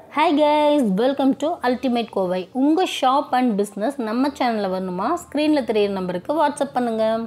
Hi guys welcome to ultimate Kovai உங்கள் shop and business நம்ம சேனலில் வரணுமா ஸ்க்ரீனில் தெரியிற நம்பருக்கு வாட்ஸ்அப் பண்ணுங்கள்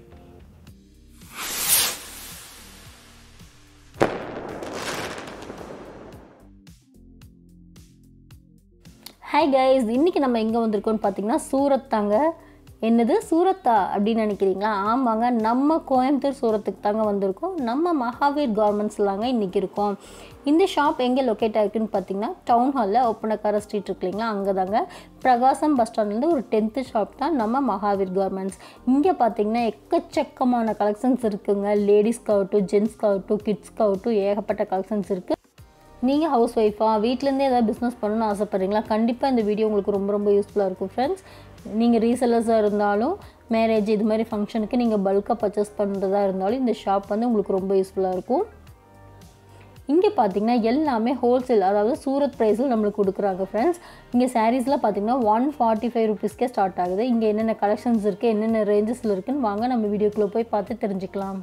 ஹாய் கைஸ் இன்றைக்கி நம்ம எங்கே வந்திருக்கோம்னு பார்த்தீங்கன்னா சூரத் தாங்க என்னது சூரத்தா அப்படின்னு நினைக்கிறீங்களா ஆமாங்க நம்ம கோயம்புத்தூர் சூரத்துக்கு தாங்க வந்திருக்கோம் நம்ம மகாவீர் கார்மெண்ட்ஸ்லாங்க இன்றைக்கி இருக்கோம் இந்த ஷாப் எங்கே லொக்கேட் ஆகிருக்குன்னு பார்த்தீங்கன்னா டவுன் ஹாலில் ஒப்பனக்கார ஸ்ட்ரீட் இருக்கு இல்லைங்களா அங்கே தாங்க பிரகாசம் பஸ் ஸ்டாண்ட்லேருந்து ஒரு டென்த்து ஷாப் தான் நம்ம மகாவீர் கார்மெண்ட்ஸ் இங்கே பார்த்தீங்கன்னா எக்கச்சக்கமான கலெக்ஷன்ஸ் இருக்குங்க லேடிஸ்க்காகட்டும் ஜென்ஸ்க்காகட்டும் கிட்ஸ்க்காகட்டும் ஏகப்பட்ட கலெக்ஷன்ஸ் இருக்குது நீங்கள் ஹவுஸ் ஒய்ஃபாக வீட்டிலேருந்தே ஏதாவது பிஸ்னஸ் பண்ணணும்னு ஆசைப்பட்றீங்களா கண்டிப்பாக இந்த வீடியோ உங்களுக்கு ரொம்ப ரொம்ப யூஸ்ஃபுல்லாக இருக்கும் ஃப்ரெண்ட்ஸ் நீங்கள் ரீசெல்லர்ஸாக இருந்தாலும் மேரேஜ் இது மாதிரி ஃபங்க்ஷனுக்கு நீங்கள் பல்காக பர்ச்சேஸ் பண்ணுறதா இருந்தாலும் இந்த ஷாப் வந்து உங்களுக்கு ரொம்ப யூஸ்ஃபுல்லாக இருக்கும் இங்கே பார்த்தீங்கன்னா எல்லாமே ஹோல்சேல் அதாவது சூரத் ப்ரைஸில் நம்மளுக்கு கொடுக்குறாங்க ஃப்ரெண்ட்ஸ் இங்கே சாரீஸ்லாம் பார்த்தீங்கன்னா ஒன் ஃபார்ட்டி ஃபைவ் ருபீஸ்க்கே ஸ்டார்ட் ஆகுது இங்கே என்னென்ன கலெக்ஷன்ஸ் இருக்குது என்னென்ன ரேஞ்சஸில் இருக்குன்னு வாங்க நம்ம வீடியோக்குள்ளே போய் பார்த்து தெரிஞ்சுக்கலாம்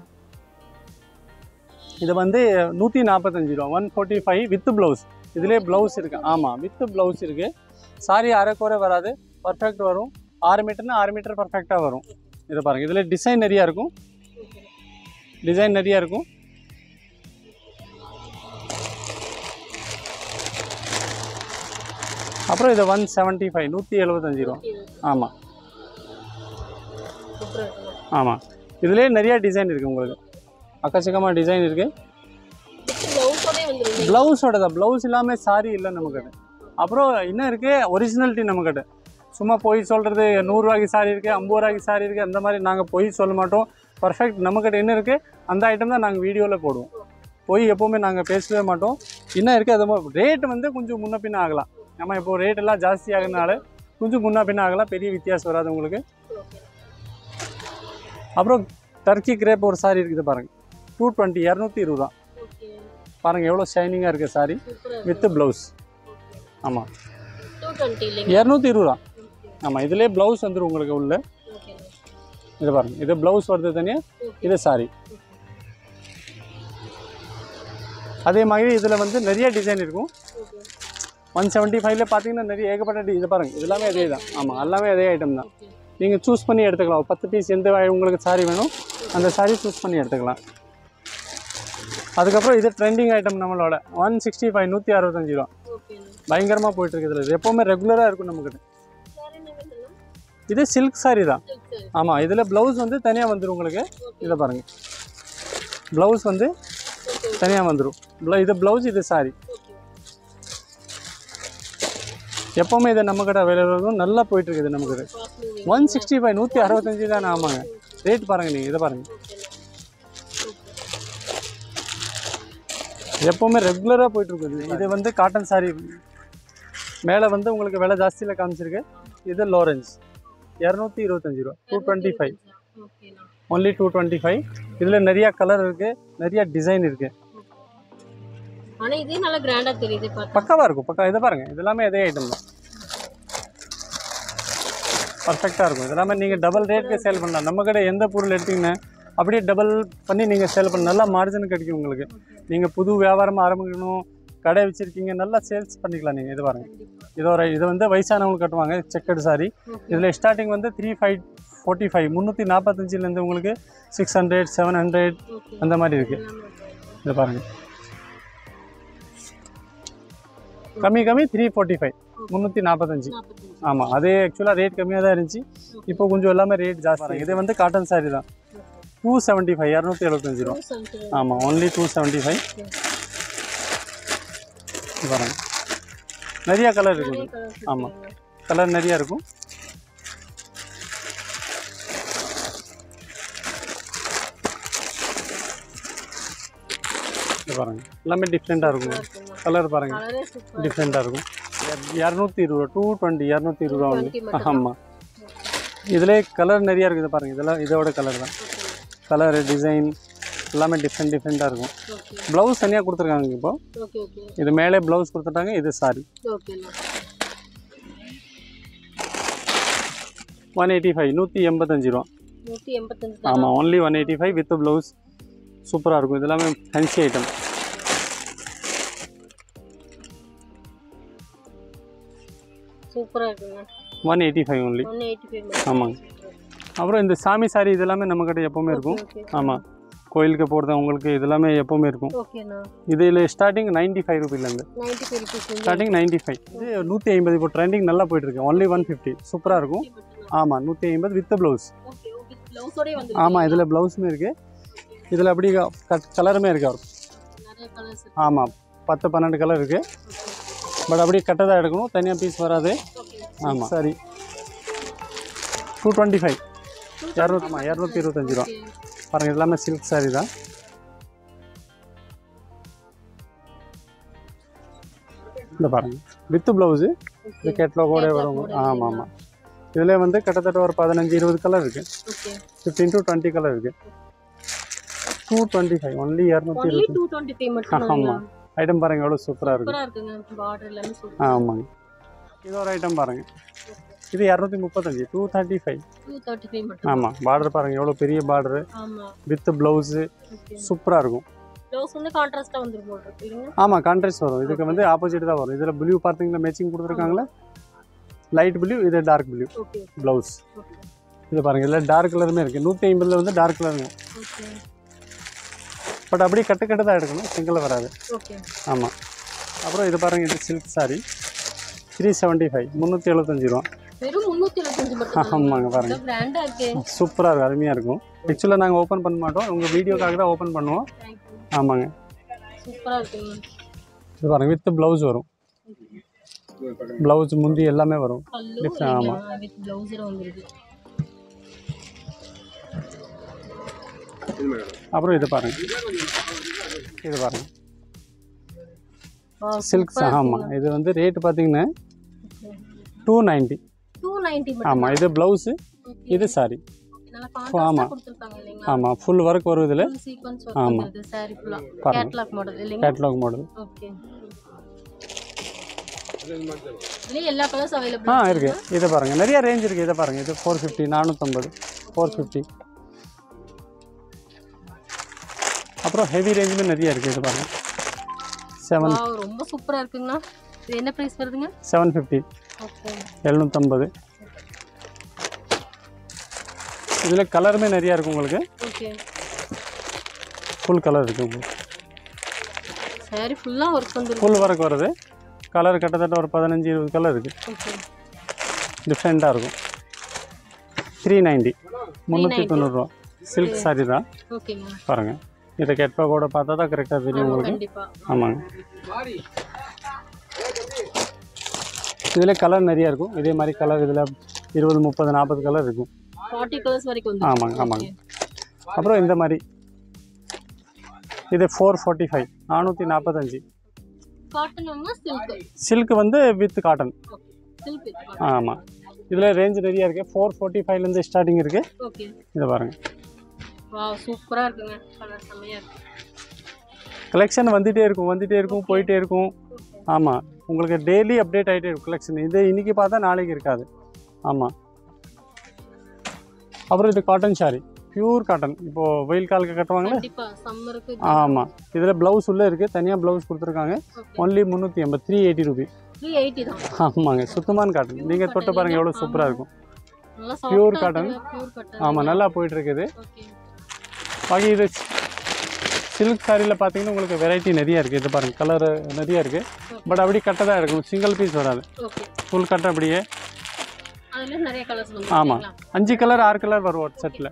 இது வந்து நூற்றி நாற்பத்தஞ்சு ரூபா one forty five with blouse இதுலேயே ப்ளவுஸ் இருக்குது ஆமாம் வித் ப்ளவுஸ் இருக்குது சாரி அரைக்குறை வராது பர்ஃபெக்ட் வரும் ஆறு மீட்டர்னா ஆறு மீட்டர் பர்ஃபெக்டாக வரும் இதை பாருங்கள் இதில் டிசைன் நிறையா இருக்கும் டிசைன் நிறையா இருக்கும் அப்புறம் இது ஒன் செவன்ட்டி ஃபைவ் நூற்றி எழுபத்தஞ்சி ரூபா ஆமாம் ஆமாம் இதுலேயே நிறையா டிசைன் இருக்குது உங்களுக்கு அக்கச்சக்கமாக டிசைன் இருக்குது ப்ளவுஸோட தான் ப்ளவுஸ் இல்லாமல் சாரி இல்லை நம்மக்கிட்ட அப்புறம் இன்னும் இருக்குது ஒரிஜினாலிட்டி நம்மக்கிட்ட சும்மா பொய் சொல்கிறது நூறுரூவாய்க்கு சாரி இருக்குது ஐம்பது ரூபாய்க்கு சாரி இருக்குது அந்த மாதிரி நாங்கள் பொய் சொல்ல மாட்டோம் பர்ஃபெக்ட் நம்மக்கிட்ட என்ன இருக்குது அந்த ஐட்டம் தான் நாங்கள் வீடியோவில் போடுவோம் பொய் எப்போவுமே நாங்கள் பேசவே மாட்டோம் இன்னும் இருக்குது அது ரேட் வந்து கொஞ்சம் முன்ன பின்ன ஆகலாம் நம்ம இப்போ ரேட் எல்லாம் ஜாஸ்தி ஆகுறதுனால கொஞ்சம் முன்ன பின்ன ஆகலாம் பெரிய வித்தியாசம் வராது உங்களுக்கு அப்புறம் டர்க்கி கிரேப் ஒரு சாரி இருக்குது பாருங்கள் டூ டுவெண்ட்டி இரநூத்தி இருபது ரூபா பாருங்கள் எவ்வளோ ஷைனிங்காக இருக்குது சாரி வித் ப்ளவுஸ் ஆமாம் இரநூத்தி இருபது ரூபா ஆமாம் இதுலேயே ப்ளவுஸ் வந்துடும் உங்களுக்கு உள்ள இது பாருங்கள் இது ப்ளவுஸ் வருது தனியாக இது சாரி அதே மாதிரி இதில் வந்து நிறைய டிசைன் இருக்கும் ஒன் செவன்ட்டி ஃபைவ்ல பார்த்தீங்கன்னா நிறைய ஏகப்பட்ட டி- இது பாருங்கள் இது எல்லாமே அதே தான் ஆமாம் எல்லாமே அதே ஐட்டம் தான் நீங்கள் சூஸ் பண்ணி எடுத்துக்கலாம் ஒரு பத்து பீஸ் எந்த வகை உங்களுக்கு சாரி வேணும் அந்த சாரி சூஸ் பண்ணி எடுத்துக்கலாம் அதுக்கப்புறம் இது ட்ரெண்டிங் ஐட்டம் நம்மளோட ஒன் சிக்ஸ்டி ஃபைவ் நூற்றி அறுபத்தஞ்சு ரூபா பயங்கரமாக போயிட்டு இருக்குது இதில் இது எப்போவுமே ரெகுலராக இருக்கும் நம்மக்கிட்ட இது சில்க் சாரி தான் ஆமாம் இதில் ப்ளவுஸ் வந்து தனியாக வந்துடும் உங்களுக்கு இதை பாருங்கள் ப்ளவுஸ் வந்து தனியாக வந்துடும் ப்ள இது ப்ளவுஸ் இது சாரி எப்போவுமே இது நம்மக்கிட்ட அவைலபிள் இருக்கும் நல்லா போயிட்டு இருக்குது நமக்கு ஒன் சிக்ஸ்டி ஃபைவ் நூற்றி அறுபத்தஞ்சு தானே ஆமாங்க ரேட் பாருங்கள் நீங்கள் இதை பாருங்கள் எப்போவுமே ரெகுலராக போயிட்டுருக்குது இது வந்து காட்டன் சாரி மேலே வந்து உங்களுக்கு விலை ஜாஸ்தியில் காமிச்சிருக்கு இது லோரன்ஸ் இரநூத்தி இருபத்தஞ்சி ரூபா two twenty five only two twenty five இதில் நிறையா கலர் இருக்குது நிறையா டிசைன் இருக்குது ஆனால் இதே நல்லா கிராண்டாக தெரியுது பார்த்தா பக்காவாக இருக்கும் பக்கா இதை பாருங்கள் இது எல்லாமே அதே ஐட்டம் தான் பர்ஃபெக்டாக இருக்கும் இது எல்லாமே நீங்கள் டபுள் ரேட்டுக்கு சேல் பண்ணலாம் நம்ம கடை எந்த பொருள் எடுத்தீங்கன்னா அப்படியே டபுள் பண்ணி நீங்கள் சேல் பண்ண நல்லா மார்ஜின் கிடைக்கும் உங்களுக்கு நீங்கள் புது வியாபாரம் ஆரம்பிக்கணும் கடை வச்சுருக்கீங்க நல்லா சேல்ஸ் பண்ணிக்கலாம் நீங்கள் இது பாருங்கள் இது ஒரு இது வந்து வயசானவங்களுக்கு கட்டுவாங்க செக்கடு சாரி இதில் ஸ்டார்டிங் வந்து த்ரீ ஃபைவ் ஃபோர்ட்டி ஃபைவ் முந்நூற்றி நாற்பத்தஞ்சிலேருந்து உங்களுக்கு சிக்ஸ் ஹண்ட்ரட் செவன் ஹண்ட்ரட் அந்த மாதிரி இருக்குது இது பாருங்கள் கம்மி கம்மி த்ரீ ஃபோர்ட்டி ஃபைவ் முந்நூற்றி நாற்பத்தஞ்சு ஆமாம் அதே ஆக்சுவலாக ரேட் கம்மியாக தான் இருந்துச்சு இப்போ கொஞ்சம் எல்லாமே ரேட் ஜாஸ்தி இது வந்து காட்டன் சாரி தான் டூ செவன்ட்டி ஃபைவ் இரநூத்தி எழுபத்தஞ்சு ரூபா ஆமாம் ஒன்லி டூ செவன்ட்டி ஃபைவ் பாருங்க நிறையா கலர் இருக்குது ஆமாம் கலர் நிறையா இருக்கும் இது பாருங்க எல்லாமே டிஃப்ரெண்ட்டாக இருக்கும் கலர் பாருங்க டிஃப்ரெண்ட்டாக இருக்கும் இரநூத்தி இருபது ரூபா டூ டுவெண்ட்டி இரநூத்தி இருபது ரூபா வந்து ஆமாம் இதிலே கலர் நிறையா இருக்குது பாருங்கள் இதெல்லாம் இதோட கலர் தான் கலரு டிசைன் எல்லாமே டிஃப்ரெண்ட் டிஃப்ரெண்ட்டாக இருக்கும் ப்ளவுஸ் தனியாக கொடுத்துருக்காங்க இப்போ ஓகே ஓகே இது மேலே ப்ளவுஸ் கொடுத்துட்டாங்க இது சாரி ஓகேண்ணா ஒன் எயிட்டி ஃபைவ் நூற்றி எண்பத்தஞ்சு ரூபா நூற்றி எண்பத்தஞ்சு ஆமாம் only one eighty five with blouse சூப்பராக இருக்கும் இது எல்லாமே ஃபேன்சி ஐட்டம் சூப்பரா இருக்குங்க one eighty five only one eighty five ஆமாங்க அப்புறம் இந்த சாமி சாரி இதெல்லாமே நம்மக்கிட்ட எப்போவுமே இருக்கும் ஓகே ஆமாம் கோயிலுக்கு போகிறது உங்களுக்கு இதெல்லாமே எப்போவுமே இருக்கும் ஓகேண்ணா இதில் ஸ்டார்டிங் நைன்ட்டி ஃபைவ் ருபீலேருந்து ninety five rupees starting ninety five இது நூற்றி ஐம்பது இப்போ ட்ரெண்டிங் நல்லா போயிட்டுருக்கு ஒன்லி ஒன் ஃபிஃப்டி சூப்பராக இருக்கும் ஆமாம் நூற்றி ஐம்பது வித் ப்ளவுஸ் ஓகே ஓகே ப்ளவுஸோடய வந்து ஆமாம் இதில் ப்ளவுஸுமே இருக்குது இதில் அப்படி கட் கலருமே இருக்கு அவருக்கு நிறைய கலர்ஸ் ஆமாம் பத்து பன்னெண்டு கலர் இருக்குது பட் அப்படியே கட்டதாக எடுக்கணும் தனியாக பீஸ் வராது ஓகே ஆமாம் சரி டூ டுவெண்ட்டி ஃபைவ் இரநூத்தி ஆமாம் இரநூத்தி இருபத்தஞ்சி ரூபா பாருங்கள் இது எல்லாமே சில்க் saree தான் இந்த பாருங்கள் வித் ப்ளவுஸு இது கேட்லாகோட வரும் ஆமாம் ஆமாம் இதில் வந்து கிட்டத்தட்ட ஒரு பதினஞ்சு இருபது கலர் இருக்குது okay fifteen to twenty colour இருக்குது டூ டுவெண்ட்டி ஃபைவ் ஒன்லி இரநூத்தி ஒன்லி இருபத்தி டூ டுவெண்ட்டி ஃபைவ் மட்டும் ஆமாம் ஐட்டம் பாருங்கள் எவ்வளோ சூப்பராக இருக்குது சூப்பரா இருக்குங்க பார்டர் எல்லாமே சூப்பர் ஆமாங்க இது ஒரு ஐட்டம் பாருங்கள் இது இரநூத்தி முப்பத்தஞ்சு two thirty five two thirty five மட்டும் ஆமாம் பார்டர் பாருங்கள் எவ்வளோ பெரிய பார்டரு ஆமா வித் ப்ளவுஸு ஓகே சூப்பராக இருக்கும் ப்ளவுஸ் வந்து கான்ட்ராஸ்டா வந்துரும் போல் இருக்கு இல்லைங்க ஆமாம் கான்ட்ராஸ்ட் வரும் இதுக்கு வந்து ஆப்போசிட் தான் வரும் இதில் ப்ளூ பார்த்தீங்களா மேட்சிங் கொடுத்துருக்காங்களே லைட் ப்ளூ இது dark blue okay blouse okay இது பாருங்கள் இதில் டார்க் கலருமே இருக்குது நூற்றி ஐம்பதில் வந்து டார்க் கலருங்க ஓகே பட் அப்படியே கட்டு கட்டு தான் எடுக்கணும் சிங்கிள் வராது ஓகே ஆமாம் அப்புறம் இது பாருங்கள் இது silk saree three seventy five முந்நூற்றி எழுபத்தஞ்சி ரூபா வெறும் முந்நூற்றி எழுபத்தஞ்சு மட்டும் ஆமாங்க பாருங்கள் பிராண்டா இருக்கு சூப்பராக இருக்கும் அருமையாக இருக்கும் ஆக்சுவலாக நாங்கள் ஓப்பன் பண்ண மாட்டோம் உங்கள் வீடியோக்காக தான் ஓப்பன் பண்ணுவோம் தேங்க்யூ ஆமாங்க சூப்பரா இருக்குங்க இது பாருங்கள் வித் ப்ளவுஸ் வரும் ப்ளவுஸ் முந்தி எல்லாமே வரும் பல்லு Different, ஆமா. வித் ப்ளவுஸோட வந்துருக்கு அப்புறம் இது பாருங்கள் இது பாருங்கள் சில்க் ஆமாம் இது வந்து ரேட்டு பார்த்தீங்கன்னா டூ நைன்ட்டி டூ நைன்டி மட்டும் ஆமாம் இது ப்ளவுஸு இது சாரி நல்லா கான்ட்ராஸ்டா ஆமா. கொடுத்துருக்காங்க இல்லைங்களா ஆமாம் ஃபுல் ஒர்க் வரும் இதில் ஃபுல் சீக்வன்ஸ் ஒர்க் வந்துருது சாரி ஃபுல்லா பாருங்க. கேட்லாக் மாடல் இல்லைங்க கேட்லாக் மாடல் ஓகே இதுலயே எல்லா கலர்ஸ் அவைலபிள் ஆ இருக்குது இதை பாருங்கள் நிறைய ரேஞ்ச் இருக்குது இதை பாருங்கள் இது ஃபோர் ஃபிஃப்டி நானூற்றம்பது ஃபோர் ஃபிஃப்டி அப்புறம் ஹெவி ரேஞ்சுமே நிறைய இருக்குது இது பாருங்கள் செவன் வாவ் ரொம்ப சூப்பரா இருக்குங்கண்ணா இது என்ன பிரைஸ் வருதுங்க செவன் ஃபிஃப்டி ஓகே எழுநூற்றம்பது இதில் கலருமே நிறையா இருக்கும் உங்களுக்கு ஓகே ஃபுல் கலர் இருக்குது உங்களுக்கு சாரி ஃபுல்லா ஒர்க் வந்துருக்கு ஃபுல் ஒர்க் வருது கலர் கிட்டத்தட்ட ஒரு பதினஞ்சு இருபது கலர் இருக்குது ஓகே டிஃப்ரெண்ட்டாக இருக்கும் த்ரீ நைன்ட்டி முந்நூற்றி தொண்ணூறுரூவா சில்க் saree தான் ஓகேங்க பாருங்கள் இதை கெட்பா கூட பார்த்தா தான் கரெக்டாக தெரியும் உங்களுக்கு கண்டிப்பா ஆமாங்க இதில் கலர் நிறையா இருக்கும் இதே மாதிரி கலர் இதில் இருபது முப்பது நாற்பது கலர் இருக்கும் ஃபார்ட்டி கலர்ஸ் வரைக்கும் வந்து ஆமாங்க ஆமாங்க அப்புறம் இந்த மாதிரி இது ஃபோர் ஃபார்ட்டி ஃபைவ் நானூற்றி நாற்பத்தஞ்சு காட்டன் சில்க் சில்க் வந்து வித் காட்டன் ஓகே சில்க் ஆமாம் இதில் ரேஞ்ச் நிறையா இருக்குது ஃபோர் ஃபார்ட்டி ஃபைவ்லேருந்து ஸ்டார்டிங் இருக்குது ஓகே இதை பாருங்கள் வாவ் சூப்பரா இருக்குங்க கலர் செம்மையா இருக்கு கலெக்ஷன் வந்துகிட்டே இருக்கும் வந்துகிட்டே இருக்கும் போயிட்டே இருக்கும் ஆமாம் உங்களுக்கு டெய்லி அப்டேட் ஆகிட்டே இருக்கும் கலெக்ஷன் இது இன்றைக்கி பார்த்தா நாளைக்கு இருக்காது ஆமாம் அப்புறம் இது காட்டன் சாரி பியூர் காட்டன் இப்போது வெயில் காலுக்கு கட்டுவாங்களே கண்டிப்பா சம்மருக்கு ஆமாம் இதில் ப்ளவுஸ் உள்ளே இருக்குது தனியாக ப்ளவுஸ் கொடுத்துருக்காங்க ஓகே ஒன்லி முந்நூற்றி எண்பது three eighty rupee three eighty தான் ஆமாங்க சுத்தமான காட்டன் நீங்கள் தொட்டு பாருங்கள் எவ்வளோ சூப்பராக இருக்கும் நல்லா Pure pure cotton. Cotton pure cotton ஆமாம் நல்லா போயிட்டு இருக்குது ஓகே பாக்கி இது சில்க் சாரியில் பார்த்தீங்கன்னா உங்களுக்கு வெரைட்டி நிறையா இருக்குது இது பாருங்கள் கலர் நிறையா இருக்குது பட் அப்படி கட்டை தான் எடுக்கணும் சிங்கிள் பீஸ் வராது ஓகே ஃபுல் கட்டை அப்படியே அதுல நிறைய கலர்ஸ் வந்து ஆமாம் அஞ்சு கலர் ஆறு கலர் வரும் ஒரு செட்டில்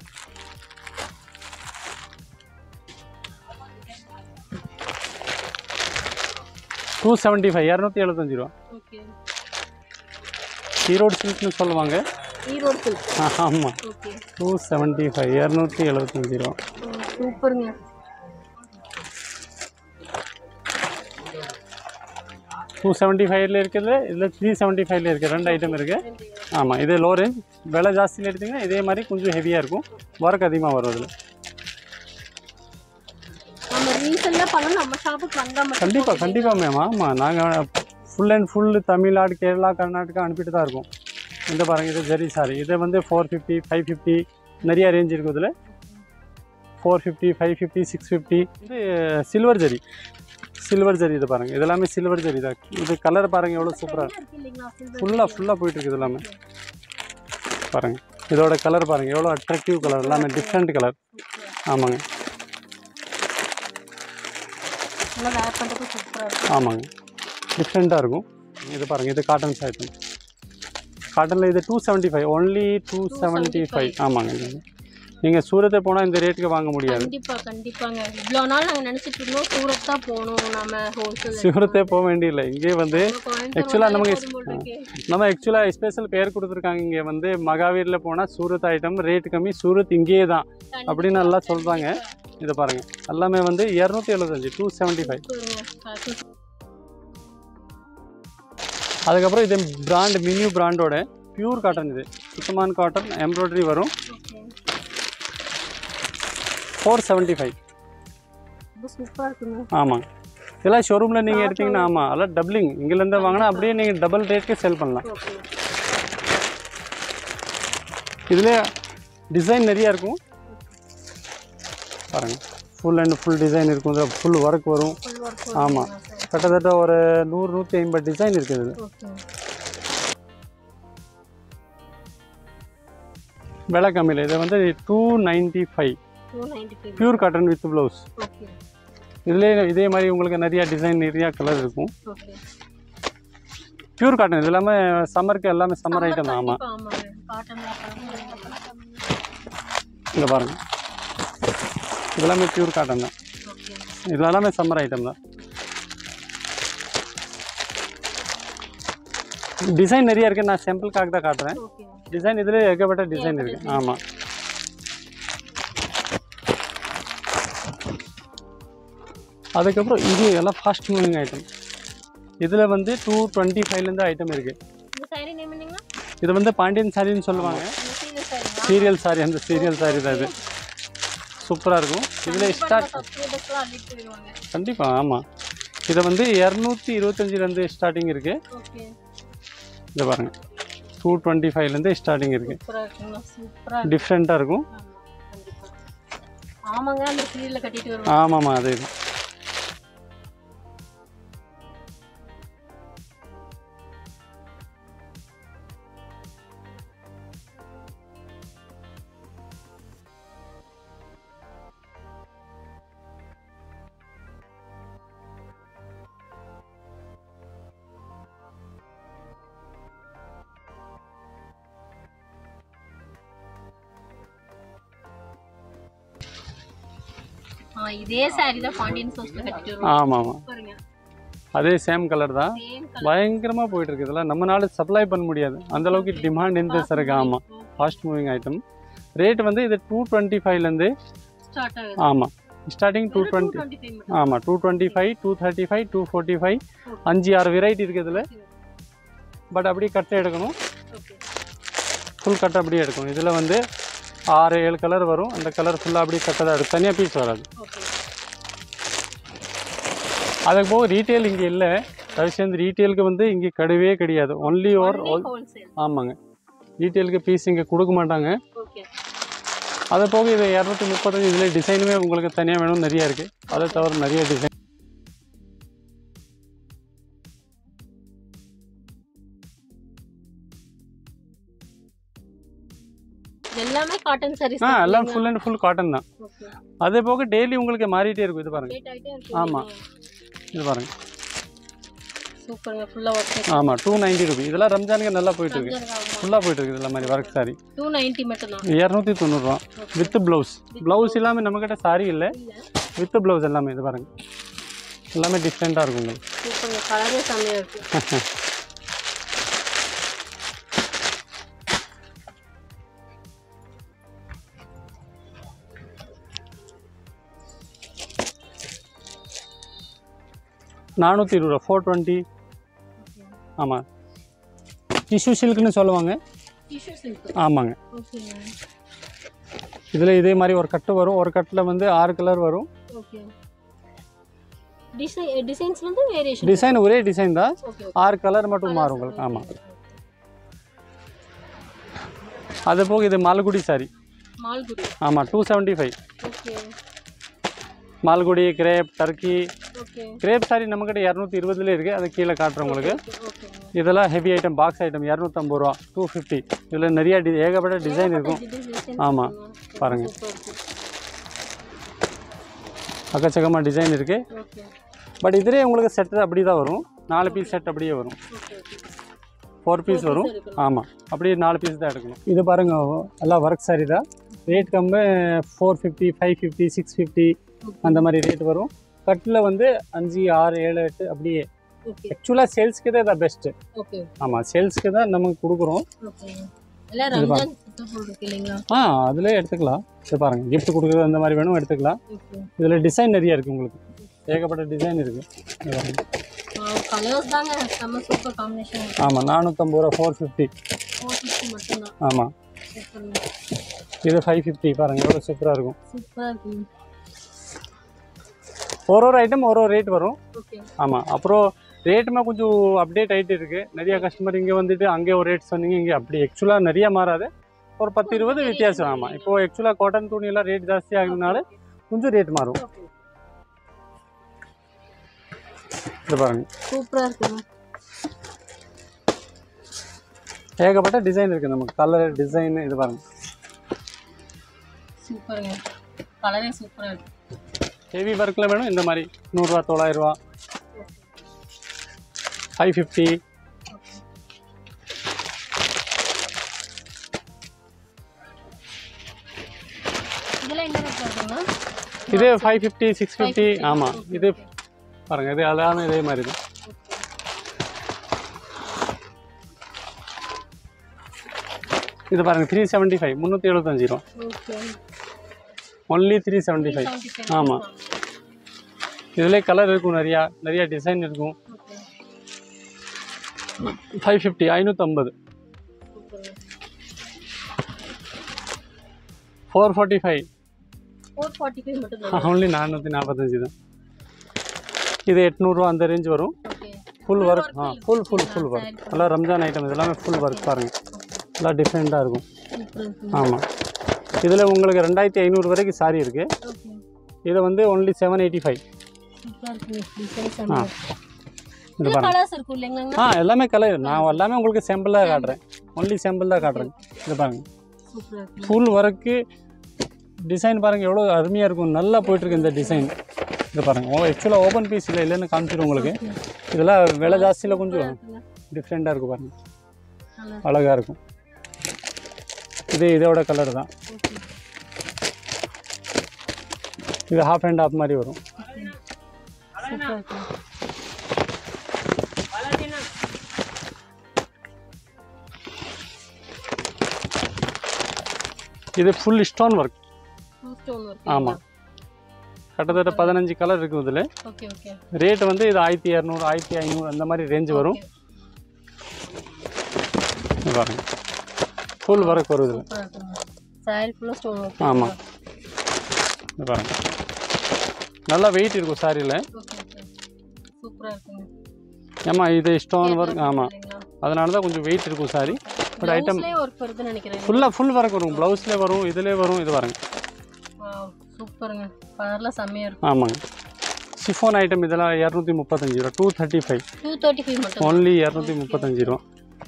டூ செவன்ட்டி ஃபைவ் இரநூத்தி எழுபத்தஞ்சு ரூபா ஓகே ஈரோடு சில்க்னு சொல்லுவாங்க ஈரோடு சில்க் ஆமாம் ஓகே டூ செவன்ட்டி ஃபைவ் இரநூத்தி எழுபத்தஞ்சு ரூபா சூப்பருங்க டூ செவன்ட்டி ஃபைவ்ல இருக்குது இதில் த்ரீ செவன்ட்டி ஃபைவ்ல இருக்குது ரெண்டு ஐட்டம் இருக்குது ஆமாம் இது லோ ரேஞ்ச் விலை ஜாஸ்தியில் எடுத்திங்கன்னா இதே மாதிரி கொஞ்சம் ஹெவியாக இருக்கும் ஒர்க் அதிகமாக வரும் அதில் நம்ம ரீசெண்டாக பண்ணோம் நம்ம ஷாப்புக்கு வந்தா மட்டும் கண்டிப்பாக கண்டிப்பாக மேம் ஆமாம் நாங்கள் full and full Tamil Nadu Kerala Karnataka அனுப்பிட்டு தான் இருக்கோம் இந்த பாருங்கள் இது ஜரி சாரி இது வந்து ஃபோர் ஃபிஃப்டி ஃபைவ் ஃபிஃப்டி நிறைய ரேஞ்ச் இருக்குது இதில் four fifty five fifty six fifty இது சில்வர் ஜரி சில்வர் ஜரி இது பாருங்க இது எல்லாமே சில்வர் ஜரி தான் இது கலர் பாருங்க எவ்வளோ சூப்பராக இருக்கு இல்லைங்களா silver ஃபுல்லாக ஃபுல்லாக போயிட்டு இருக்குது எல்லாமே பாருங்க இதோட கலர் பாருங்க எவ்வளோ அட்ராக்டிவ் கலர் எல்லாமே டிஃப்ரெண்ட் கலர் ஆமாங்க நல்லா வேர் பண்ணுறதுக்கு சூப்பராக இருக்கும் ஆமாங்க டிஃப்ரெண்ட்டாக இருக்கும் இது பாருங்க இது காட்டன் ஐட்டம் காட்டனில் இது two seventy five only two seventy five ஆமாங்க நீங்கள் சூரத்தை போனால் இந்த ரேட்டுக்கு வாங்க முடியாது கண்டிப்பா கண்டிப்பாங்க இவ்வளோ நாள் நாங்கள் நினச்சிட்டு இருந்தோம் சூரத் தான் போகணும் நம்ம ஹோல்சேல் சூரத்தே போக வேண்டியதில்லை இங்கே வந்து ஆக்சுவலாக நமக்கு நம்ம ஆக்சுவலாக ஸ்பெஷல் பேர் கொடுத்துருக்காங்க இங்கே வந்து மகாவீரில் போனால் சூரத் ஐட்டம் ரேட் கம்மி சூரத் இங்கேயே தான் அப்படின்னு நல்லா சொல்கிறாங்க இதை பாருங்கள் எல்லாமே வந்து இரநூத்தி எழுபத்தஞ்சு டூ செவன்ட்டி ஃபைவ் அதுக்கப்புறம் இது பிராண்ட் மினியூ பிராண்டோட பியூர் காட்டன் இது சுத்தமான காட்டன் எம்ப்ராய்டரி வரும் ஃபோர் செவன்ட்டி ஃபைவ் சூப்பராக இருக்குங்க ஆமாங்க இதெல்லாம் ஷோரூமில் நீங்கள் எடுத்தீங்கன்னா ஆமாம் அதெல்லாம் டபுளிங் இங்கேருந்து வாங்கினா அப்படியே நீங்கள் டபுள் ரேட்க்கு செல் பண்ணலாம் ஓகே இதில் டிசைன் நிறையா இருக்கும் பாருங்கள் ஃபுல் அண்ட் ஃபுல் டிசைன் இருக்கும் இதில் ஃபுல் ஒர்க் வரும் ஃபுல் ஒர்க் ஆமாம் கிட்டத்தட்ட ஒரு நூறு நூற்றி ஐம்பது டிசைன் இருக்குது இதில் ஓகே விலை கம்மியில் இது வந்து two ninety five two ninety five pure cotton with blouse okay இதுலேயே இதே மாதிரி உங்களுக்கு நிறையா டிசைன் நிறையா கலர் இருக்கும் ஓகே பியூர் காட்டன் இது எல்லாமே சம்மருக்கு எல்லாமே சம்மர் ஐட்டம் தான் ஆமாம் ஆமாங்க காட்டன்ல இங்கே பாருங்கள் இதெல்லாமே பியூர் காட்டன் தான் ஓகே இது எல்லாமே சம்மர் ஐட்டம் தான் டிசைன் நிறைய இருக்குது நான் சாம்பிளுக்காக தான் காட்டுறேன் ஓகே டிசைன் இதில் ஏகப்பட்ட டிசைன் இருக்குது ஆமாம் அதுக்கப்புறம் இது எல்லாம் ஃபாஸ்ட் மூவிங் ஐட்டம் இதில் வந்து டூ டுவெண்ட்டி ஃபைவ்லேருந்து ஐட்டம் இருக்குது இந்த சாரி நேம் என்னங்களா இது வந்து பாண்டியன் சாரின்னு சொல்லுவாங்க இந்த சீரியல் சாரிங்களா சீரியல் சாரி அந்த சீரியல் சாரி தான் இது சூப்பராக இருக்கும் இதில் ஸ்டார்ட் சப்ஸ்கிரைபர்ஸ்லாம் அள்ளிட்டு போயிடுவாங்க கண்டிப்பாக ஆமாம் இதை வந்து இரநூத்தி இருபத்தஞ்சிலேருந்து ஸ்டார்டிங் இருக்குது ஓகே இதை பாருங்கள் டூ டுவெண்ட்டி ஃபைவ்லேருந்து ஸ்டார்டிங் இருக்குது சூப்பராக இருக்குங்களா சூப்பராக டிஃப்ரெண்ட்டாக இருக்கும் கண்டிப்பாக ஆமாங்க அந்த சீரியலில் கட்டிட்டு வருவாங்க ஆமாம்மா அதே தான் ஆ இதே சாரி தான் பாண்டியன் சோஸ்ல கட்டிட்டு வருவாங்க ஆமாம் ஆமாம் பாருங்க அதே சேம் கலர் தான் சேம் பயங்கரமாக போயிட்டு இருக்கு இதெல்லாம் நம்ம நாடு சப்ளை பண்ண முடியாது அந்த அளவுக்கு டிமாண்ட் இந்த இருக்கு ஆமாம் ஃபாஸ்ட் மூவிங் ஐட்டம் ரேட் வந்து இது டூ டுவெண்ட்டி ஃபைவ்லேருந்து ஸ்டார்ட் ஆகுது ஆமாம் starting two twenty twenty five மட்டும் ஆமாம் two twenty five two thirty five two forty five அஞ்சு ஆறு வெரைட்டி இருக்குது இதில் பட் அப்படியே கட்டை எடுக்கணும் ஓகே ஃபுல் கட்டை அப்படியே எடுக்கணும் இதில் வந்து ஆறு ஏழு கலர் வரும் அந்த கலர் ஃபுல்லாக அப்படியே கட்டை தான் எடுக்கும் தனியாக பீஸ் வராது ஓகே அதுக்கு போக ரீட்டெயில் இங்கே இல்லை தயவு சேர்ந்து ரீட்டெயிலுக்கு வந்து இங்கே கிடையவே கிடையாது ஒன்லி ஓர் ஹோல்சேல் ஆமாங்க ரீட்டெயிலுக்கு பீஸ் இங்கே கொடுக்க மாட்டாங்க ஓகே அதை போக இது இரநூத்தி முப்பத்தஞ்சு இதில் டிசைனுமே உங்களுக்கு தனியாக வேணும் நிறைய இருக்குது அதை தவிர நிறைய டிசைன் எல்லாமே காட்டன் சாரீஸ் ஆ எல்லாம் ஃபுல் அண்ட் ஃபுல் காட்டன் தான் ஓகே அதே போக டெய்லி உங்களுக்கு மாறிட்டே இருக்கும் இது பாருங்க ரேட் ஆயிட்டே இருக்கு ஆமா. இது பாருங்க சூப்பருங்க ஃபுல்லா ஒர்க் ஆமாம் டூ நைன்ட்டி ருபி இதெல்லாம் ரம்ஜானுக்கு நல்லா போயிட்டு இருக்கு ஃபுல்லாக போயிட்டு இருக்குது இந்த மாதிரி ஒர்க் சாரி டூ நைன்ட்டி மட்டும் தான் இரநூத்தி தொண்ணூறுரூவா வித் ப்ளவுஸ் ப்ளவுஸ் இல்லாமல் நம்மக்கிட்ட சாரி இல்லை இல்ல வித் ப்ளவுஸ் எல்லாமே இது பாருங்க எல்லாமே டிஃப்ரெண்ட்டாக இருக்கும் உங்களுக்கு சூப்பருங்க கலரே செம்மையா இருக்கு நானூற்றி இருபது ரூபா ஃபோர் டுவெண்ட்டி ஆமாம் டிஷ்யூ சில்க்னு சொல்லுவாங்க டிஷ்யூ சில்க் ஆமாங்க ஓகேங்க இதில் இதே மாதிரி ஒரு கட்டு வரும் ஒரு கட்டில் வந்து ஆறு கலர் வரும் ஓகே டிசைன் டிசைன்ஸ் வந்து வேரியேஷன் டிசைன் ஒரே டிசைன் தான் ஓகே ஆறு கலர் மட்டும் மாறும் உங்களுக்கு ஆமாம் அது போக இது மாலகுடி சாரி மால்குடி ஆமாம் two seventy five okay Malgudi crepe டர்க்கி ஓகே கிரேப் சாரி நம்மக்கிட்ட இரநூத்தி இருபதுல இருக்குது அது கீழே காட்டுறேன் உங்களுக்கு ஓகே இதெல்லாம் ஹெவி ஐட்டம் பாக்ஸ் ஐட்டம் இரநூத்தம்பது ரூபா டூ ஃபிஃப்டி இதில் நிறைய டி ஏகப்பட்ட டிசைன் இருக்கும் ஆமாம் பாருங்கள் அக்கச்சக்கமாக டிசைன் இருக்குது ஓகே பட் இதுலேயே உங்களுக்கு செட்டு அப்படி தான் வரும் நாலு பீஸ் செட் அப்படியே வரும் ஓகே ஓகே ஃபோர் பீஸ் வரும் ஆமாம் அப்படியே நாலு பீஸ் தான் எடுக்கணும் இது பாருங்க எல்லாம் ஒர்க் சாரி தான் ரேட் கம்மி four fifty five fifty six fifty அந்த மாதிரி ரேட் வரும் கட்டில் வந்து அஞ்சு ஆறு ஏழு எட்டு அப்படியே ஓகே ஆக்சுவலாக சேல்ஸ்க்கு தான் இதான் பெஸ்ட்டு ஓகே ஆமாம் சேல்ஸ்க்கு தான் நமக்கு கொடுக்குறோம் ஓகே எல்லாம் ரம்ஜான் சுத்தம் இருக்கு இல்லைங்களா ஆ அதிலே எடுத்துக்கலாம் இது பாருங்கள் gift கொடுக்குறது அந்த மாதிரி வேணும் எடுத்துக்கலாம் ஓகே இதில் டிசைன் நிறைய இருக்குது உங்களுக்கு ஏகப்பட்ட டிசைன் இருக்குது கலர்ஸ் தாங்க நம்ம சூப்பர் காம்பினேஷன் ஆமாம் நானூற்றம்பது ரூபா ஃபோர் ஃபிஃப்டி ஃபோர் ஃபிஃப்டி மட்டும்தான் ஆமாம் சூப்பருங்க இது ஃபைவ் ஃபிஃப்டி பாருங்கள் எவ்வளோ சூப்பராக இருக்கும் சூப்பராக இருக்குங்க ஒரு ஒரு ஐட்டம் ஒரு ஒரு ரேட் வரும் ஓகே ஆமாம் அப்புறம் ரேட்டுமே கொஞ்சம் அப்டேட் ஆகிட்டு இருக்குது நிறைய கஸ்டமர் இங்கே வந்துட்டு அங்கே ஒரு ரேட் சொன்னீங்க இங்கே அப்படி ஆக்சுவலாக நிறைய மாறாது ஒரு பத்து இருபது வித்தியாசம் ஆமாம் இப்போது ஆக்சுவலாக காட்டன் துணியெல்லாம் ரேட் ஜாஸ்தி ஆகுதுனால கொஞ்சம் ரேட் மாறும் ஓகே இது பாருங்க சூப்பராக இருக்குங்க ஏகப்பட்ட டிசைன் இருக்குது நமக்கு கலர் டிசைன் இது பாருங்க சூப்பருங்க கலரே சூப்பராக இருக்கு ஹெவி ஒர்க்கில் வேணும் இந்த மாதிரி நூறுரூவா தொள்ளாயிரரூவா ஃபைவ் ஃபிஃப்டி இதெல்லாம் என்ன ரேட் வருதுங்களா இது ஃபைவ் ஃபிஃப்டி சிக்ஸ் ஃபிஃப்டி ஆமாம் இது பாருங்கள் இது எல்லாமே இதே மாதிரி தான் இது பாருங்கள் த்ரீ செவன்ட்டி ஃபைவ் முந்நூற்றி எழுபத்தஞ்சு ரூபா okay only three seventy five ஆமாம் இதில் கலர் இருக்கும் நிறையா நிறையா டிசைன் இருக்கும் ஓகே ஃபைவ் ஃபிஃப்டி ஐநூற்றம்பது சூப்பருங்க four forty five four forty five மட்டும் தான் ஒன்லி நானூற்றி நாற்பத்தஞ்சு தான் இது எட்நூறுரூவா அந்த ரேஞ்ச் வரும் ஓகே ஃபுல் ஒர்க் ஆ ஃபுல் ஃபுல் ஃபுல் ஒர்க் எல்லாம் ரம்ஜான் ஐட்டம் இது எல்லாமே ஃபுல் ஒர்க் பாருங்கள் எல்லாம் டிஃப்ரெண்ட்டாக இருக்கும் சூப்பராக இருக்கு ஆமாம் இதில் உங்களுக்கு ரெண்டாயிரத்தி ஐநூறு வரைக்கும் சாரி இருக்குது ஓகே இது வந்து ஒன்லி செவன் எயிட்டி ஃபைவ் சூப்பராக இருக்குங்க டிசைன் செம்ம இது இது பாருங்க கலர்ஸ் இருக்கும் இல்லைங்களா ஆ எல்லாமே கலர் நான் எல்லாமே உங்களுக்கு சாம்பிள் தான் காட்டுறேன் ஒன்லி சாம்பிள் தான் காட்டுறேன் இது பாருங்க சூப்பராக இருக்கு ஃபுல் ஒர்க்கு டிசைன் பாருங்கள் எவ்வளோ அருமையாக இருக்கும் நல்லா போயிட்டுருக்கு இந்த டிசைன் இது பாருங்கள் ஓ ஆக்சுவலாக ஓப்பன் பீஸ் இல்லை இல்லைன்னு காமிச்சிடும் உங்களுக்கு இதெல்லாம் விலை ஜாஸ்தியில் கொஞ்சம் டிஃப்ரெண்ட்டாக இருக்கும் பாருங்கள் நல்லா அழகாக இருக்கும் இது இதோட கலர் தான் ஓகே இது ஹாஃப் அண்ட் ஹாஃப் மாதிரி வரும் சூப்பராக இருக்கு இது full stone work full stone work ஆமாம் கிட்டத்தட்ட பதினஞ்சு கலர் இருக்கும் இதில் ஓகே ஓகே ரேட் வந்து இது ஆயிரத்தி இரநூறு ஆயிரத்தி ஐநூறு அந்த மாதிரி ரேஞ்ச் வரும் இது பாருங்க ஃபுல் ஒர்க் வரும் இதில் சூப்பராக இருக்குங்க சாரி ஃபுல்லாக ஸ்டோன் ஒர்க் ஆமாம் இது பாருங்க நல்லா வெயிட் இருக்கும் சாரியில் ஓகே ஓகே சூப்பராக இருக்குங்க ஏமா இது ஸ்டோன் ஒர்க் ஆமாம் இல்லைங்களா அதனால தான் கொஞ்சம் வெயிட் இருக்கும் சாரி பட் ஐட்டம் ப்ளவுஸ்லேயே ஒர்க் வருதுன்னு நினைக்கிறேன் ஃபுல்லாக ஃபுல் ஒர்க் வரும் ப்ளவுஸ்லேயே வரும் இதிலே வரும் இது பாருங்க வாவ் சூப்பருங்க கலர்லாம் செம்மையாக இருக்கும் ஆமாங்க சிஃபோன் ஐட்டம் இதெல்லாம் இரநூத்தி முப்பத்தஞ்சு ரூபா two thirty five two thirty five மட்டும் ஒன்லி இரநூத்தி முப்பத்தஞ்சு ரூபா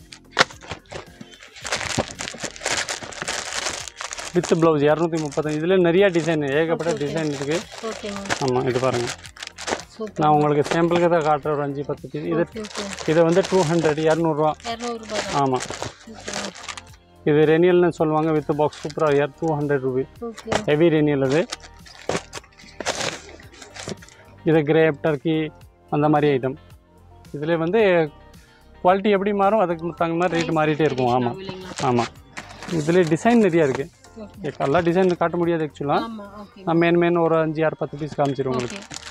வித் ப்ளவுஸ் இரநூத்தி முப்பத்தஞ்சு இதில் நிறைய டிசைன் ஏகப்பட்ட டிசைன் இருக்குது ஓகேங்க ஆமாம் இது பாருங்கள் சூப்பர் நான் உங்களுக்கு சாம்பிளுக்கு தான் காட்டுறேன் ஒரு அஞ்சு பத்து பீஸ் இது ஓகே ஓகே இது வந்து டூ ஹண்ட்ரட் இரநூறுவா இரநூறுபா தான் ஆமாம் சூப்பருங்க இது ரெனியல்னு சொல்லுவாங்க வித் பாக்ஸ் சூப்பராக year two hundred rupee okay heavy ரெனியல் அது இது கிரேப் டர்க்கி அந்த மாதிரி ஐட்டம் இதில் வந்து குவாலிட்டி எப்படி மாறும் அதுக்கு தகுந்த மாதிரி ரேட் மாறிட்டே இருக்கும் ஆமாம் இல்லைங்களா ஆமாம் இதில் டிசைன் நிறையா இருக்குது ஓகே எல்லா டிசைன் காட்ட முடியாது ஆக்சுவலாக ஆமாம் ஓகே நான் மேன் மேன் ஒரு அஞ்சு ஆறு பத்து பீஸ் காமிச்சிருவோம் உங்களுக்கு ஓகே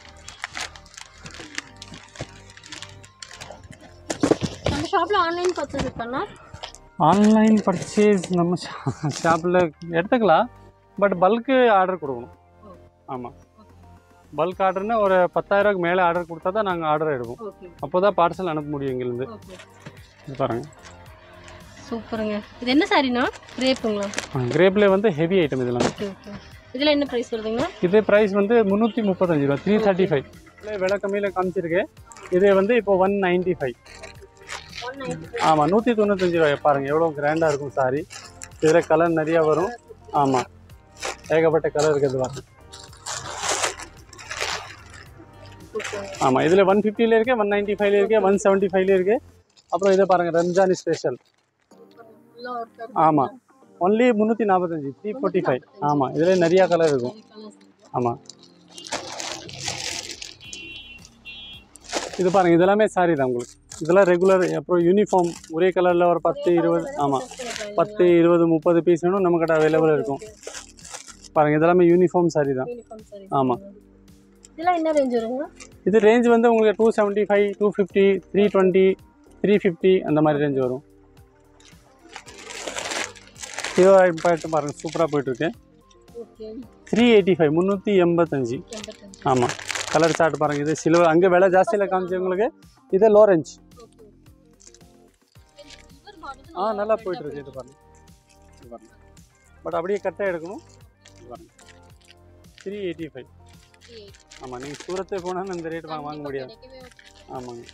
நம்ம ஷாப்பில் ஆன்லைன் பர்ச்சேஸ் பண்ணா ஆன்லைன் பர்ச்சேஸ் நம்ம ஷாப்பில் எடுத்துக்கலாம் பட் பல்க்கு ஆர்டர் கொடுக்கணும் ஆமாம் பல்க் ஆர்டர்னா ஒரு பத்தாயிரரூவாக்கு மேலே ஆர்டர் கொடுத்தா தான் நாங்கள் ஆர்டர் எடுப்போம் ஓகே அப்போ தான் பார்சல் அனுப்ப முடியும் இங்கேருந்து ஓகே இது பாருங்கள் சூப்பருங்க இது என்ன சாரிண்ணா கிரேப்புங்களா கிரேப்லேயே வந்து ஹெவி ஐட்டம் இதெல்லாம் ஓகே ஓகே இதில் என்ன ப்ரைஸ் வருதுங்க இது ப்ரைஸ் வந்து முந்நூற்றி முப்பத்தஞ்சு ரூபா த்ரீ தேர்ட்டி ஃபைவ் விலை கம்மியில் காமிச்சிருக்கு இது வந்து இப்போ one ninety five one ninety ஆமாம் நூற்றி தொண்ணூத்தஞ்சு ரூபாய் பாருங்கள் எவ்வளோ கிராண்டாக இருக்கும் சாரி இதில் கலர் நிறையா வரும் ஆமாம் ஏகப்பட்ட கலர் இருக்குது பாருங்க ஆமாம் இதில் ஒன் ஃபிஃப்டியில் இருக்குது ஒன் நைன்ட்டி ஃபைவ்ல இருக்குது ஒன் செவன்ட்டி ஃபைவ்ல இருக்குது அப்புறம் இதை பாருங்கள் ரம்ஜான் ஸ்பெஷல் ஃபுல்லாக ஒர்க் ஆமாம் ஒன்லி முந்நூற்றி நாற்பத்தஞ்சு த்ரீ ஃபோர்ட்டி ஃபைவ் ஆமாம் இதில் நிறையா கலர் இருக்கும் ஆமாம் இது பாருங்கள் இதெல்லாமே சாரி தான் உங்களுக்கு இதெல்லாம் ரெகுலர் அப்புறம் யூனிஃபார்ம் ஒரே கலரில் ஒரு பத்து இருபது ஆமாம் பத்து இருபது முப்பது பீஸ் வேணும் நம்மக்கிட்ட அவைலபிள் இருக்கும் பாருங்கள் இதெல்லாமே யூனிஃபார்ம் சாரி தான் யூனிஃபார்ம் சாரி ஆமாம் இதெல்லாம் என்ன ரேஞ்ச் வருங்க இது ரேஞ்ச் வந்து உங்களுக்கு two seventy five two fifty three twenty three fifty அந்த மாதிரி ரேஞ்ச் வரும் இது பாட்டு பாருங்கள் சூப்பராக போயிட்டுருக்கு ஓகே த்ரீ எயிட்டி ஃபைவ் முந்நூற்றி எண்பத்தஞ்சு எண்பத்தஞ்சு ஆமாம் கலர் சார்ட் பாருங்கள் இது சில்வர் அங்கே விலை ஜாஸ்தியில் காமிச்சவங்களுக்கு இது low range okay silver model ஆ நல்லா போயிட்டு இருக்கு இது பாருங்க இது பாருங்க பட் அப்படியே கரெக்டாக எடுக்கணும் இது பாருங்க த்ரீ எயிட்டி ஃபைவ் ஆமாம் நீங்கள் சூரத்து போனாலும் இந்த ரேட் வாங்க வாங்க முடியாது ஆமாங்க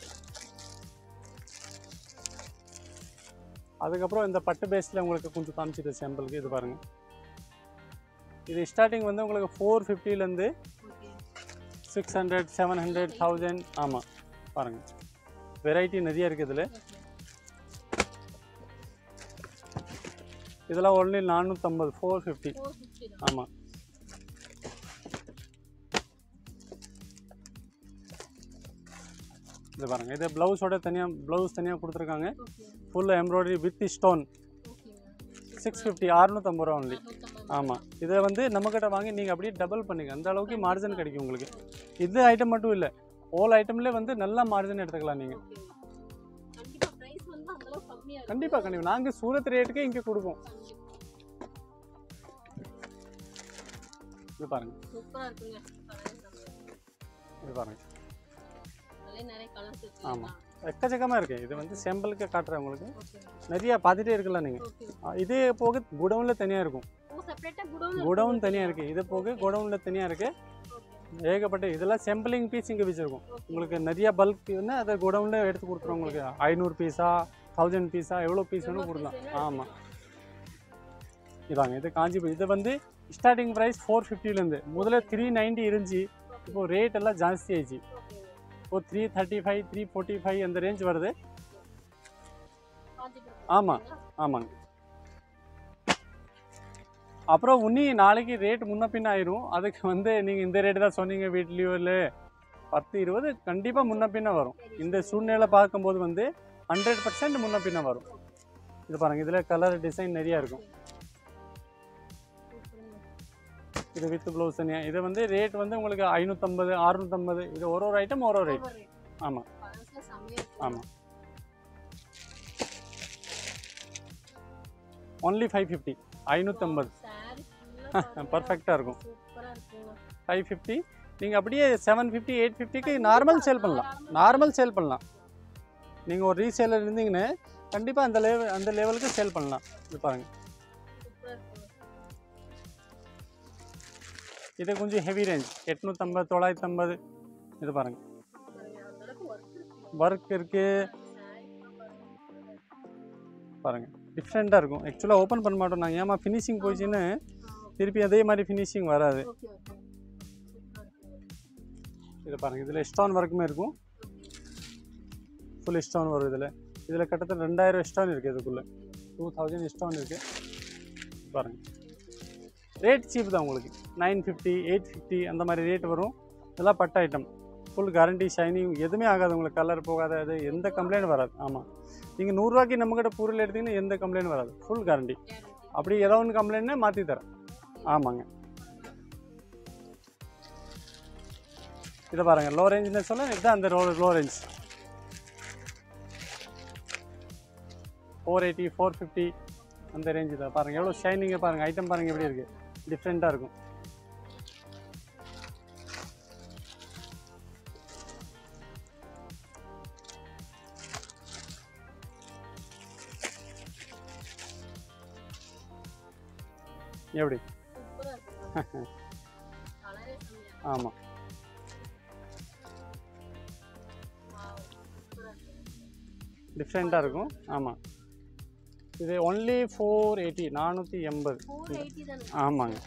அதுக்கப்புறம் இந்த பட்டு பேஸில் உங்களுக்கு கொஞ்சம் காமிச்சிட்டு சாம்பிளுக்கு இது பாருங்கள் இது ஸ்டார்டிங் வந்து உங்களுக்கு ஃபோர் ஃபிஃப்டிலேருந்து six hundred seven hundred thousand ஆமாம் பாருங்கள் வெரைட்டி நிறைய இருக்குது இதில் இதெல்லாம் ஒன்லி நானூற்றம்பது ஃபோர் ஃபிஃப்டி ஃபோர் ஃபிஃப்டி தான் ஆமாம் இது பாருங்கள் இது ப்ளவுஸோட தனியாக ப்ளவுஸ் தனியாக கொடுத்துருக்காங்க okay full embroidery with stone ஓகேங்க சிக்ஸ் ஃபிஃப்டி அறுநூற்றம்பது ரூபா ஒன்லி ஆமாம் இதை வந்து நம்மக்கிட்ட வாங்கி நீங்கள் அப்படியே டபுள் பண்ணிக்க அந்த அளவுக்கு மார்ஜின் கிடைக்கும் உங்களுக்கு இது ஐட்டம் மட்டும் இல்லை ஹோல் ஐட்டம்லேயே வந்து நல்ல மார்ஜின் எடுத்துக்கலாம் நீங்கள் கண்டிப்பா பிரைஸ் வந்து அந்த அளவுக்கு கம்மியா இருக்கு கண்டிப்பாக கண்டிப்பாக நாங்கள் சூரத் ரேட்டுக்கே இங்கே கொடுப்போம் இது பாருங்கள் சூப்பரா இருக்குங்க இது பாருங்கள் அதுல நிறைய கலர்ஸ் இருக்கு ஆமாம் எக்கச்சக்கமாக இருக்குது இது வந்து சாம்பிளுக்கு காட்டுறேன் உங்களுக்கு ஓகே நிறையா பார்த்துட்டே இருக்கலாம் நீங்கள் ஓகே இதே போக குடவுனில் தனியாக இருக்கும் ஓ செப்பரேட்டா குடோன் குடவுன் தனியாக இருக்குது இது போக குடவுனில் தனியாக இருக்குது ஏகப்பட்ட இதெல்லாம் சாம்பிளிங் பீஸ் இங்கே வச்சுருக்கோம் உங்களுக்கு நிறைய பல்க்னா அதை குடவுனில் எடுத்து கொடுத்துருவோம் உங்களுக்கு ஐநூறு பீஸா தௌசண்ட் பீஸா எவ்வளோ பீஸ் வேணும் கொடுக்கலாம் ஆமாம் இதாங்க இது காஞ்சிபுரம் இது வந்து ஸ்டார்டிங் ப்ரைஸ் ஃபோர் ஃபிஃப்டிலேருந்து முதல்ல த்ரீ நைன்ட்டி இருந்துச்சு இப்போ ரேட் எல்லாம் ஜாஸ்தி ஆயிடுச்சு இப்போ three thirty five three forty five அந்த ரேஞ்ச் வருது ஆமாம் ஆமாங்க அப்புறம் உன்னி நாளைக்கு ரேட் முன்ன பின்ன ஆயிரும் அதுக்கு வந்து நீங்கள் இந்த ரேட்டு தான் சொன்னீங்க வீட்லேயோ இல்லை பத்து இருபது கண்டிப்பாக முன்ன பின்ன வரும் இந்த சூழ்நிலை பார்க்கும்போது வந்து ஹண்ட்ரட் பர்சன்ட் முன்ன பின்ன வரும் இது பாருங்கள் இதில் கலர் டிசைன் நிறையா இருக்கும் இது வித் ப்ளவுஸ் தனியாக இது வந்து ரேட் வந்து உங்களுக்கு ஐநூற்றம்பது அறுநூற்றம்பது இது ஒரு ஒரு ஐட்டம் ஒரு ஒரு ரேட் ஆமாம் ஆமாம் ஒன்லி ஃபைவ் ஃபிஃப்டி ஐநூற்றம்பது பர்ஃபெக்டாக இருக்கும் சூப்பரா இருக்குங்க ஃபைவ் ஃபிஃப்டி நீங்கள் அப்படியே செவன் ஃபிஃப்டி எயிட் ஃபிஃப்டிக்கு நார்மல் சேல் பண்ணலாம் நார்மல் சேல் பண்ணலாம் நீங்கள் ஒரு ரீசேலர் இருந்தீங்கன்னு கண்டிப்பாக அந்த லெவல் அந்த லெவலுக்கு சேல் பண்ணலாம் இது பாருங்கள் சூப்பரா இருக்குங்க இது கொஞ்சம் ஹெவி ரேஞ்ச் எட்நூற்றம்பது தொள்ளாயிரத்தம்பது இது பாருங்கள் பாருங்க, அந்த அளவுக்கு ஒர்க் இருக்கு ஒர்க் இருக்குது பாருங்கள் டிஃப்ரெண்ட்டாக இருக்கும் ஆக்சுவலாக ஓப்பன் பண்ண மாட்டோம் நாங்கள் ஏமா ஃபினிஷிங் போயிடுச்சுன்னு திருப்பி அதே மாதிரி ஃபினிஷிங் வராது ஓகே ஓகே சூப்பரா இருக்குங்க இது பாருங்கள் இதில் ஸ்டோன் ஒர்க்குமே இருக்கும் ஃபுல் ஸ்டோன் வரும் இதில் இதில் கிட்டத்தட்ட ரெண்டாயிரம் ஸ்டோன் இருக்குது இதுக்குள்ளே டூ தௌசண்ட் ஸ்டோன் இருக்குது பாருங்கள் ரேட் சீப் தான் உங்களுக்கு நைன் ஃபிஃப்டி எயிட் ஃபிஃப்டி அந்த மாதிரி ரேட் வரும் இதெல்லாம் பட்ட ஐட்டம் ஃபுல் கேரண்டி ஷைனிங் எதுவுமே ஆகாது உங்களுக்கு கலர் போகாது அது எந்த கம்ப்ளைண்ட் வராது ஆமாம் நீங்கள் நூறுரூவாய்க்கு நம்மக்கிட்ட பொருள் எடுத்தீங்கன்னா எந்த கம்ப்ளைண்ட் வராது ஃபுல் கேரண்டி அப்படி ஏதோ ஒன்று கம்ப்ளைண்ட்னா மாற்றி தரேன் ஆமாங்க இதை பாருங்கள் லோ ரேஞ்சுன்னு சொல்ல இதுதான் அந்த low low range four eighty four fifty அந்த ரேஞ்சு தான் பாருங்கள் எவ்வளோ ஷைனிங்காக பாருங்கள் ஐட்டம் பாருங்கள் எப்படி இருக்குது டிஃப்ரெண்ட்டாக இருக்கும் எப்படி சூப்பரா இருக்குங்க ஆமாம் டிஃப்ரெண்ட்டாக இருக்கும் ஆமாம் இது ஒன்லி ஃபோர் எயிட்டி நானூற்றி எண்பது ஆமாங்க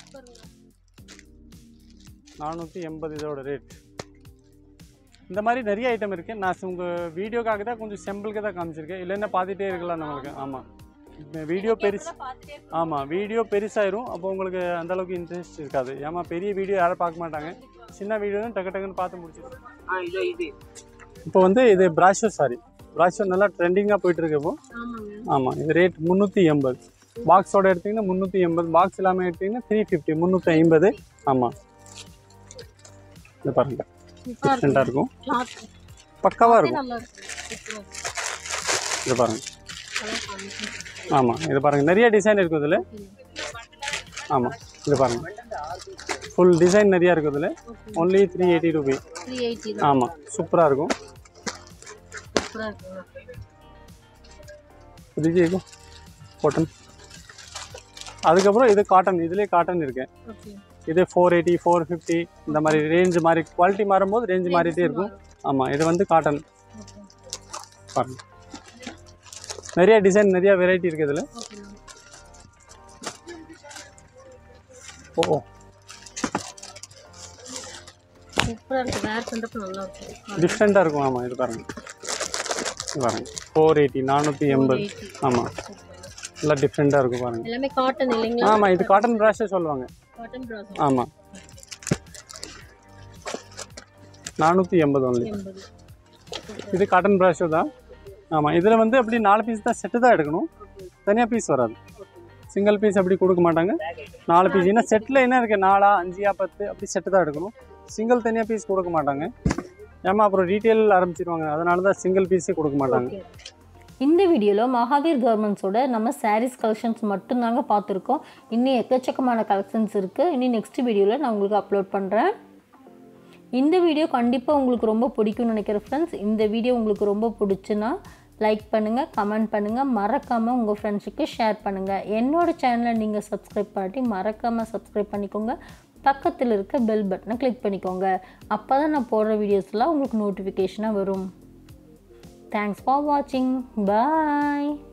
நானூற்றி எண்பது இதோட ரேட் இந்த மாதிரி நிறைய ஐட்டம் இருக்குது நான் உங்கள் வீடியோக்காக தான் கொஞ்சம் செம்பிளுக்கு தான் காமிச்சிருக்கேன் இல்லைன்னா பார்த்துட்டே இருக்கலாம் நம்மளுக்கு ஆமாம் வீடியோ பெருசு ஆமாம் வீடியோ பெருசாயிரும் அப்போ உங்களுக்கு அந்த அளவுக்கு இன்ட்ரெஸ்ட் இருக்காது ஏமா பெரிய வீடியோ யாரும் பார்க்க மாட்டாங்க சின்ன வீடியோ தான் டக்கு டக்குன்னு பார்த்து முடிச்சிடும் ஆ இது இது இப்போ வந்து இது பிராஷோ சாரி பிராஷோ நல்லா ட்ரெண்டிங்காக போயிட்டு இருக்கு இப்போ ஆமாங்க ஆமாம் இது ரேட் முந்நூற்றி எண்பது பாக்ஸோட எடுத்தீங்கன்னா முந்நூற்றி எண்பது பாக்ஸ் இல்லாமல் எடுத்தீங்கன்னா த்ரீ ஃபிஃப்டி முந்நூற்றி ஐம்பது ஆமாம் இது பாருங்க டிஃப்ரெண்ட்டாக இருக்கும் கிளாத் பக்காவாக இருக்கும் நல்லா இருக்கு இது பாருங்க ஆமாம் இது பாருங்க நிறைய டிசைன் இருக்கும் இதில் ஆமாம் இது பாருங்க ஃபுல் டிசைன் நிறையா இருக்கும் இதில் only three eighty rupee three eighty ஆமாம் சூப்பராக இருக்கும் சூப்பராக இருக்குங்க புரியுது காட்டன் அதுக்கப்புறம் இது காட்டன் இதுலேயே காட்டன் இருக்கு ஓகே இது ஃபோர் எயிட்டி ஃபோர் ஃபிஃப்டி இந்த மாதிரி ரேஞ்ச் மாதிரி குவாலிட்டி மாறும்போது ரேஞ்ச் மாறிட்டே இருக்கும் ஆமாம் இது வந்து காட்டன் ஓகே பாருங்க நிறைய டிசைன் நிறைய வெரைட்டி இருக்குது இதில் ஓகே ஓ சூப்பராக இருக்கு வேர் பண்ணுறப்ப நல்லா இருக்கும் டிஃப்ரெண்ட்டாக இருக்கும் ஆமாம் இது பாருங்க இது பாருங்க ஃபோர் எயிட்டி நானூற்றி எண்பது ஆமாம் எல்லாம் டிஃப்ரெண்ட்டாக இருக்கும் பாருங்க எல்லாமே காட்டன் இல்லைங்களா ஆமாம் இது காட்டன் ப்ராஷே சொல்லுவாங்க காட்டன் ப்ராஸ் ஆமாம் நானூற்றி எண்பது ஒன்லி எண்பது இது காட்டன் ப்ராஷோ தான் ஆமாம் இதில் வந்து அப்படி நாலு பீஸ் தான் செட்டு தான் எடுக்கணும் தனியாக பீஸ் வராது சிங்கிள் பீஸ் அப்படி கொடுக்க மாட்டாங்க நாலு பீஸ் ஏன்னா செட்டில் என்ன இருக்குது நாலா அஞ்சியா பத்து அப்படி செட்டு தான் எடுக்கணும் சிங்கிள் தனியாக பீஸ் கொடுக்க மாட்டாங்க ஏமா அப்புறம் ரீட்டெயில் ஆரம்பிச்சிருவாங்க அதனால தான் சிங்கிள் பீஸே கொடுக்க மாட்டாங்க இந்த வீடியோவில் மகாவீர் கார்மெண்ட்ஸோட நம்ம சாரீஸ் கலெக்ஷன்ஸ் மட்டும்தாங்க பார்த்துருக்கோம் இன்னும் எக்கச்சக்கமான கலெக்ஷன்ஸ் இருக்குது இன்னும் நெக்ஸ்ட் வீடியோவில் நான் உங்களுக்கு அப்லோட் பண்ணுறேன் இந்த வீடியோ கண்டிப்பாக உங்களுக்கு ரொம்ப பிடிக்கும்னு நினைக்கிறேன் ஃப்ரெண்ட்ஸ் இந்த வீடியோ உங்களுக்கு ரொம்ப பிடிச்சுன்னா லைக் பண்ணுங்கள் கமெண்ட் பண்ணுங்கள் மறக்காமல் உங்கள் ஃப்ரெண்ட்ஸுக்கு ஷேர் பண்ணுங்கள் என்னோட சேனலை நீங்கள் சப்ஸ்கிரைப் பண்ணி மறக்காமல் சப்ஸ்கிரைப் பண்ணிக்கோங்க பக்கத்தில் இருக்க பெல் பட்டனை கிளிக் பண்ணிக்கோங்க அப்போ தான் நான் போடுற வீடியோஸ்லாம் உங்களுக்கு நோட்டிஃபிகேஷனாக வரும் Thanks for watching. Bye.